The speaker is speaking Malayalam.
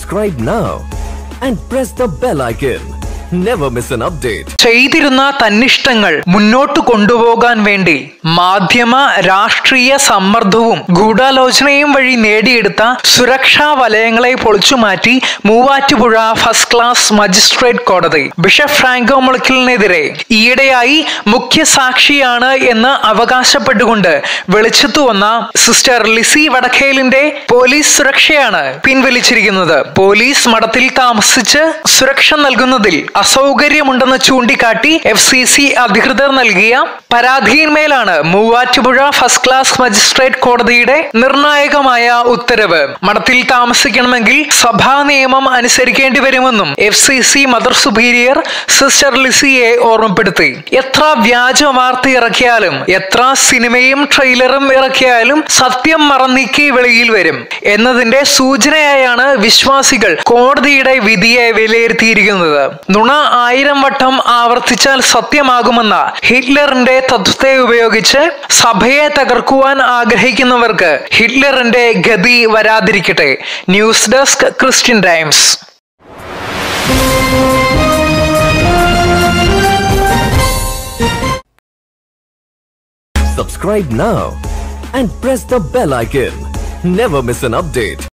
Subscribe now and press the bell icon. Never miss an update. ചെയ്തിരുന്ന തന്നിഷ്ടങ്ങൾ മുന്നോട്ട് കൊണ്ടുപോകാൻ വേണ്ടി മാധ്യമ രാഷ്ട്രീയ സമ്മർദ്ദവും ഗൂഢാലോചനയും വഴി നേടിയെടുത്ത സുരക്ഷാ വലയങ്ങളെ പൊളിച്ചുമാറ്റി മൂവാറ്റുപുഴ ഫസ്റ്റ് ക്ലാസ് മജിസ്ട്രേറ്റ് കോടതി ബിഷപ്പ് ഫ്രാങ്കോ മുളയ്ക്കലിനെതിരെ ഈയിടെയായി മുഖ്യ സാക്ഷിയാണ് എന്ന് അവകാശപ്പെട്ടുകൊണ്ട് വെളിച്ചത്തു വന്ന സിസ്റ്റർ ലിസി വടക്കേലിന്റെ പോലീസ് സുരക്ഷയാണ് പിൻവലിച്ചിരിക്കുന്നത് പോലീസ് മഠത്തിൽ താമസിച്ച് സുരക്ഷ നൽകുന്നതിൽ അസൗകര്യമുണ്ടെന്ന് ചൂണ്ടിക്കാട്ടി എഫ് സി സി അധികൃതർ നൽകിയ പരാതിയിന്മേലാണ് മൂവാറ്റുപുഴ ഫസ്റ്റ് ക്ലാസ് മജിസ്ട്രേറ്റ് കോടതിയുടെ നിർണായകമായ ഉത്തരവ് മഠത്തിൽ താമസിക്കണമെങ്കിൽ സഭാ നിയമം അനുസരിക്കേണ്ടി വരുമെന്നും F C C mother superior sister ലിസിയെ ഓർമ്മപ്പെടുത്തി എത്ര വ്യാജ വാർത്ത ഇറക്കിയാലും എത്ര സിനിമയും ട്രെയിലറും ഇറക്കിയാലും സത്യം മറന്നീക്കി വെളിയിൽ വരും എന്നതിന്റെ സൂചനയായാണ് വിശ്വാസികൾ കോടതിയുടെ വിധിയെ വിലയിരുത്തിയിരിക്കുന്നത് നുണ ആയിരം വട്ടം ആവർത്തിച്ചാൽ സത്യമാകുമെന്ന ഹിറ്റ്ലറിന്റെ തത്വത്തെ ഉപയോഗിച്ച് സഭയെ തകർക്കുവാൻ ആഗ്രഹിക്കുന്നവർക്ക് ഹിറ്റ്ലറിന്റെ ഗതി വരാതിരിക്കട്ടെ news desk Christian Times Subscribe now and press the bell icon. Never miss an update.